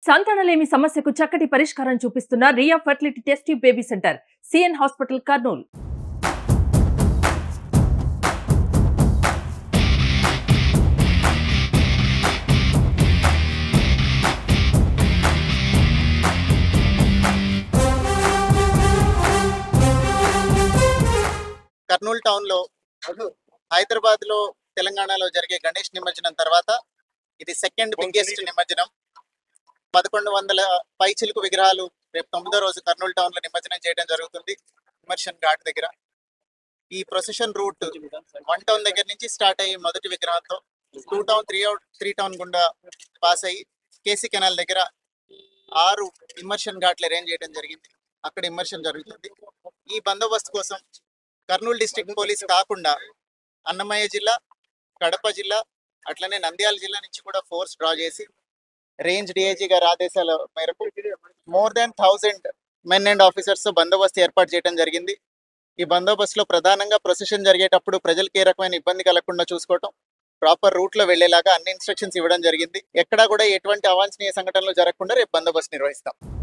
సంతానలేమి సమస్యకు చక్కటి పరిష్కారం చూపిస్తున్న Riya fertility test baby centre CN hospital Kurnool Kurnool town లో హైదరాబాద్ లో తెలంగాణలో జరిగే గణేష్ నిమజ్జనం తర్వాత ఇది సెకండ్ బిగ్గెస్ట్ నిమజ్జనం పదకొండు వందల పై చిలుకు విగ్రహాలు రేపు తొమ్మిదో రోజు కర్నూలు టౌన్ లో నిమజ్జనం చేయడం జరుగుతుంది ఇమర్షన్ ఘాట్ దగ్గర ఈ ప్రొసెషన్ రూట్ వన్ టౌన్ దగ్గర నుంచి స్టార్ట్ అయ్యి మొదటి విగ్రహంతో two town three out three town గుండా పాస్ అయ్యి కేసీ కెనాల్ దగ్గర ఆరు ఇమర్షన్ ఘాట్లు అరేంజ్ చేయడం జరిగింది అక్కడ ఇమర్షన్ జరుగుతుంది ఈ బందోబస్తు కోసం కర్నూలు డిస్ట్రిక్ట్ పోలీస్ కాకుండా అన్నమయ్య జిల్లా కడప జిల్లా అట్లనే నంద్యాల జిల్లా నుంచి కూడా ఫోర్స్ డ్రా చేసి రేంజ్ డిఐజీ గారి ఆదేశాల మేరకు more than thousand men and officers బందోబస్తు ఏర్పాటు చేయడం జరిగింది ఈ బందోబస్తులో ప్రధానంగా ప్రొసెషన్ జరిగేటప్పుడు ప్రజలకు ఏ రకమైన ఇబ్బంది కలగకుండా చూసుకోవటం ప్రాపర్ రూట్ లో వెళ్లేలాగా అన్ని ఇన్స్ట్రక్షన్స్ ఇవ్వడం జరిగింది ఎక్కడా కూడా ఎటువంటి అవాంఛనీయ సంఘటనలు జరగకుండా రేపు బందోబస్తు నిర్వహిస్తాం